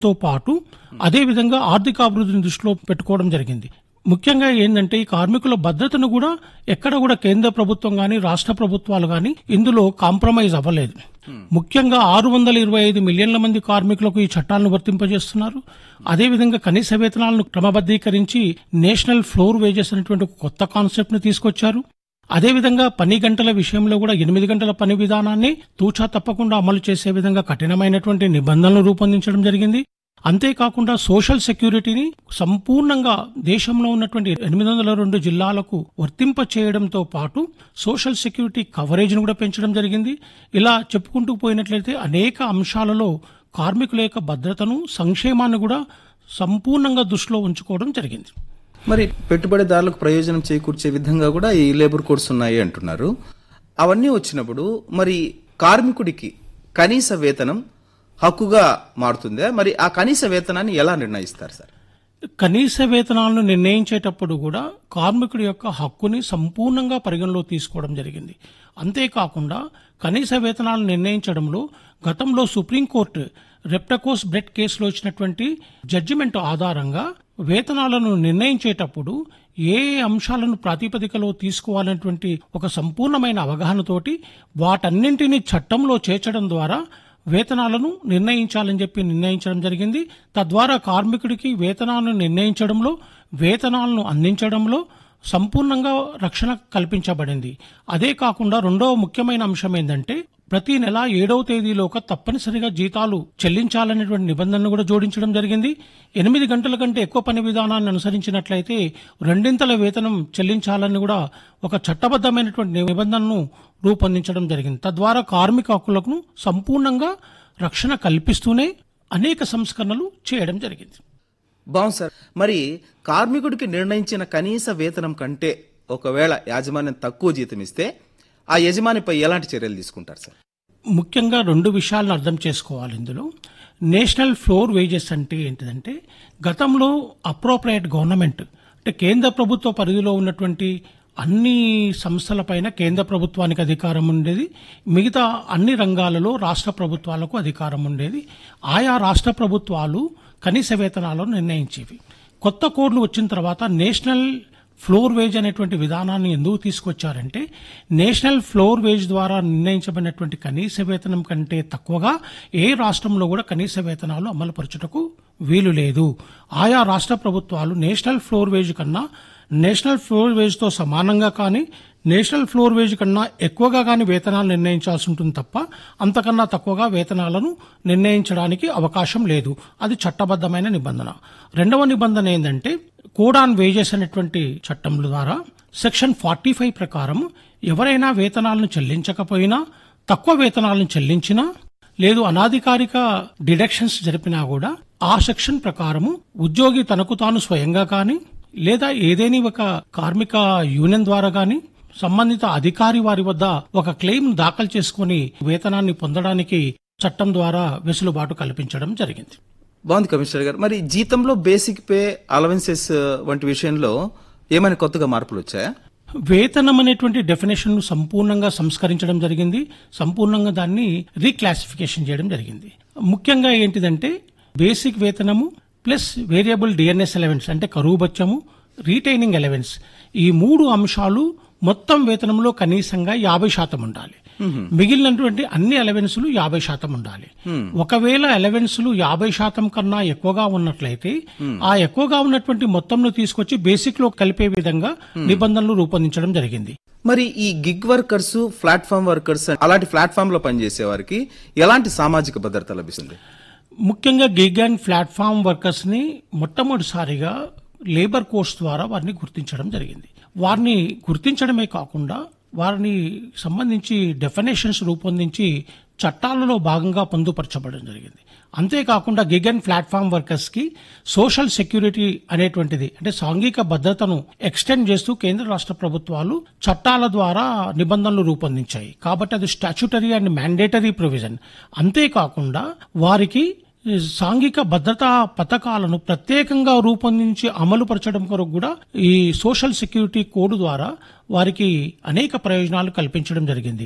తో పాటు అదేవిధంగా ఆర్థికాభివృద్ధిని దృష్టిలో పెట్టుకోవడం జరిగింది ముఖ్యంగా ఏంటంటే ఈ కార్మికుల భద్రతను కూడా ఎక్కడ కూడా కేంద్ర ప్రభుత్వం గాని రాష్ట్ర ప్రభుత్వాలు గాని ఇందులో కాంప్రమైజ్ అవ్వలేదు ముఖ్యంగా ఆరు వందల ఇరవై ఐదు మిలియన్ల మంది కార్మికులకు ఈ చట్టాలను వర్తింపజేస్తున్నారు అదేవిధంగా కనీస వేతనాలను క్రమబద్ధీకరించి నేషనల్ ఫ్లోర్ వేజెస్ అనేటువంటి ఒక కొత్త కాన్సెప్ట్ ను తీసుకొచ్చారు అదేవిధంగా పని గంటల విషయంలో కూడా ఎనిమిది గంటల పని విధానాన్ని తూచా తప్పకుండా అమలు చేసే విధంగా కఠినమైనటువంటి నిబంధనలు రూపొందించడం జరిగింది అంతేకాకుండా సోషల్ సెక్యూరిటీని సంపూర్ణంగా దేశంలో ఉన్నటువంటి ఎనిమిది వందల రెండు జిల్లాలకు వర్తింప చేయడంతో పాటు సోషల్ సెక్యూరిటీ కవరేజ్ ను కూడా పెంచడం జరిగింది ఇలా చెప్పుకుంటూ పోయినట్లయితే అనేక అంశాలలో కార్మికుల యొక్క భద్రతను సంక్షేమాన్ని కూడా సంపూర్ణంగా దృష్టిలో ఉంచుకోవడం జరిగింది మరి పెట్టుబడిదారులకు ప్రయోజనం చేకూర్చే విధంగా కూడా ఈ లేబర్ కోడ్స్ ఉన్నాయి అంటున్నారు అవన్నీ వచ్చినప్పుడు మరి కార్మికుడికి కనీస వేతనం హక్కుగా మారుతుందా మరి ఆ కనీస వేతనాన్ని ఎలా నిర్ణయిస్తారు సార్ కనీస వేతనాలను నిర్ణయించేటప్పుడు కూడా కార్మికుడి యొక్క హక్కుని సంపూర్ణంగా పరిగణలో తీసుకోవడం జరిగింది అంతేకాకుండా కనీస వేతనాలను నిర్ణయించడంలో గతంలో సుప్రీంకోర్టు రెప్టకోస్ బ్రెడ్ కేసులో ఇచ్చినటువంటి జడ్జిమెంట్ ఆధారంగా వేతనాలను నిర్ణయించేటప్పుడు ఏ ఏ అంశాలను ప్రాతిపదికలో తీసుకోవాలనేటువంటి ఒక సంపూర్ణమైన అవగాహనతోటి వాటన్నింటినీ చట్టంలో చేర్చడం ద్వారా వేతనాలను నిర్ణయించాలని చెప్పి నిర్ణయించడం జరిగింది తద్వారా కార్మికుడికి వేతనాలను నిర్ణయించడంలో వేతనాలను అందించడంలో సంపూర్ణంగా రక్షణ కల్పించబడింది అదే కాకుండా రెండవ ముఖ్యమైన అంశం ఏంటంటే ప్రతి నెల ఏడవ తేదీలోక తప్పనిసరిగా జీతాలు చెల్లించాలనేటువంటి నిబంధనను కూడా జోడించడం జరిగింది ఎనిమిది గంటల కంటే ఎక్కువ పని విధానాన్ని అనుసరించినట్లయితే రెండింతల వేతనం చెల్లించాలని కూడా ఒక చట్టబద్ధమైనటువంటి నిబంధనను రూపొందించడం జరిగింది తద్వారా కార్మిక హక్కులకు సంపూర్ణంగా రక్షణ కల్పిస్తూనే అనేక సంస్కరణలు చేయడం జరిగింది బాగుంది సార్ మరి కార్మికుడికి నిర్ణయించిన కనీస వేతనం కంటే ఒకవేళ యాజమాన్యం తక్కువ జీతం ఇస్తే ఆ యజమానిపై ఎలాంటి చర్యలు తీసుకుంటారు సార్ ముఖ్యంగా రెండు విషయాలను అర్థం చేసుకోవాలి ఇందులో నేషనల్ ఫ్లోర్ వేజెస్ అంటే ఏంటిదంటే గతంలో అప్రోప్రియేట్ గవర్నమెంట్ అంటే కేంద్ర ప్రభుత్వ పరిధిలో ఉన్నటువంటి అన్ని సంస్థలపైన కేంద్ర ప్రభుత్వానికి అధికారం ఉండేది మిగతా అన్ని రంగాలలో రాష్ట్ర ప్రభుత్వాలకు అధికారం ఉండేది ఆయా రాష్ట్ర ప్రభుత్వాలు కనీస వేతనాలను నిర్ణయించేవి కొత్త కోడ్లు వచ్చిన తర్వాత నేషనల్ ఫ్లోర్ వేజ్ అనేటువంటి విధానాన్ని ఎందుకు తీసుకొచ్చారంటే నేషనల్ ఫ్లోర్ వేజ్ ద్వారా నిర్ణయించబడినటువంటి కనీస వేతనం కంటే తక్కువగా ఏ రాష్ట్రంలో కూడా కనీస వేతనాలు అమలుపరచుటకు వీలు లేదు ఆయా రాష్ట్ర ప్రభుత్వాలు నేషనల్ ఫ్లోర్ వేజ్ కన్నా నేషనల్ ఫ్లోర్ వేజ్తో సమానంగా కానీ నేషనల్ ఫ్లోర్ వేజ్ కన్నా ఎక్కువగా కానీ వేతనాలు నిర్ణయించాల్సి ఉంటుంది తప్ప అంతకన్నా తక్కువగా వేతనాలను నిర్ణయించడానికి అవకాశం లేదు అది చట్టబద్ధమైన నిబంధన రెండవ నిబంధన ఏంటంటే కోడ్ ఆన్ వేజెస్ అనేటువంటి చట్టం ద్వారా సెక్షన్ ఫార్టీ ఫైవ్ ప్రకారం ఎవరైనా వేతనాలను చెల్లించకపోయినా తక్కువ వేతనాలను చెల్లించినా లేదు అనాధికారిక డిడక్షన్స్ జరిపినా కూడా ఆ సెక్షన్ ప్రకారము ఉద్యోగి తనకు తాను స్వయంగా కానీ లేదా ఏదేని ఒక కార్మిక యూనియన్ ద్వారా గాని సంబంధిత అధికారి వారి వద్ద ఒక క్లెయిమ్ దాఖలు చేసుకుని వేతనాన్ని పొందడానికి చట్టం ద్వారా వెసులుబాటు కల్పించడం జరిగింది బాగుంది కమిషనర్ గారు మరి జీతంలో బేసిక్ పే అలవెన్సెస్ వంటి విషయంలో ఏమైనా కొత్తగా మార్పులు వచ్చాయా వేతనం అనేటువంటి డెఫినేషన్ ను సంపూర్ణంగా సంస్కరించడం జరిగింది సంపూర్ణంగా దాన్ని రీక్లాసిఫికేషన్ చేయడం జరిగింది ముఖ్యంగా ఏంటిదంటే బేసిక్ వేతనము ప్లస్ వేరియబుల్ డిఎన్ఎస్ ఎలవెన్స్ అంటే కరువు బచ్చము రీటైనింగ్ ఎలవెన్స్ ఈ మూడు అంశాలు మొత్తం వేతనంలో కనీసంగా యాభై శాతం ఉండాలి మిగిలినటువంటి అన్ని అలవెన్సులు యాభై శాతం ఉండాలి ఒకవేళ అలవెన్సులు యాభై శాతం కన్నా ఎక్కువగా ఉన్నట్లయితే ఆ ఎక్కువగా ఉన్నటువంటి మొత్తంను తీసుకొచ్చి బేసిక్ లో కలిపే విధంగా నిబంధనలు రూపొందించడం జరిగింది మరి ఈ గిగ్ వర్కర్స్ ప్లాట్ఫామ్ వర్కర్స్ అలాంటి ప్లాట్ఫామ్ లో పనిచేసే వారికి ఎలాంటి సామాజిక భద్రత లభిస్తుంది ముఖ్యంగా గిగ్ అండ్ ప్లాట్ఫామ్ వర్కర్స్ ని మొట్టమొదటిసారిగా లేబర్ కోర్స్ ద్వారా వారిని గుర్తించడం జరిగింది వారిని గుర్తించడమే కాకుండా వారిని సంబంధించి డెఫినేషన్స్ రూపొందించి చట్టాలలో భాగంగా పొందుపరచబడడం జరిగింది అంతేకాకుండా గిగ్ అండ్ ప్లాట్ఫామ్ వర్కర్స్ కి సోషల్ సెక్యూరిటీ అనేటువంటిది అంటే సాంఘిక భద్రతను ఎక్స్టెండ్ చేస్తూ కేంద్ర రాష్ట్ర ప్రభుత్వాలు చట్టాల ద్వారా నిబంధనలు రూపొందించాయి కాబట్టి అది స్టాచ్యుటరీ అండ్ మ్యాండేటరీ ప్రొవిజన్ అంతేకాకుండా వారికి సాంఘిక భద్రతా పథకాలను ప్రత్యేకంగా రూపొందించి అమలు పరచడం కొరకు కూడా ఈ సోషల్ సెక్యూరిటీ కోడ్ ద్వారా వారికి అనేక ప్రయోజనాలు కల్పించడం జరిగింది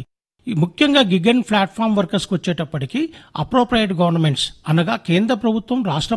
ఈ ముఖ్యంగా గిగ్ అండ్ ప్లాట్ఫామ్ వర్కర్స్కి వచ్చేటప్పటికి అప్రోప్రియట్ గవర్నమెంట్స్ అనగా కేంద్ర ప్రభుత్వం రాష్ట్ర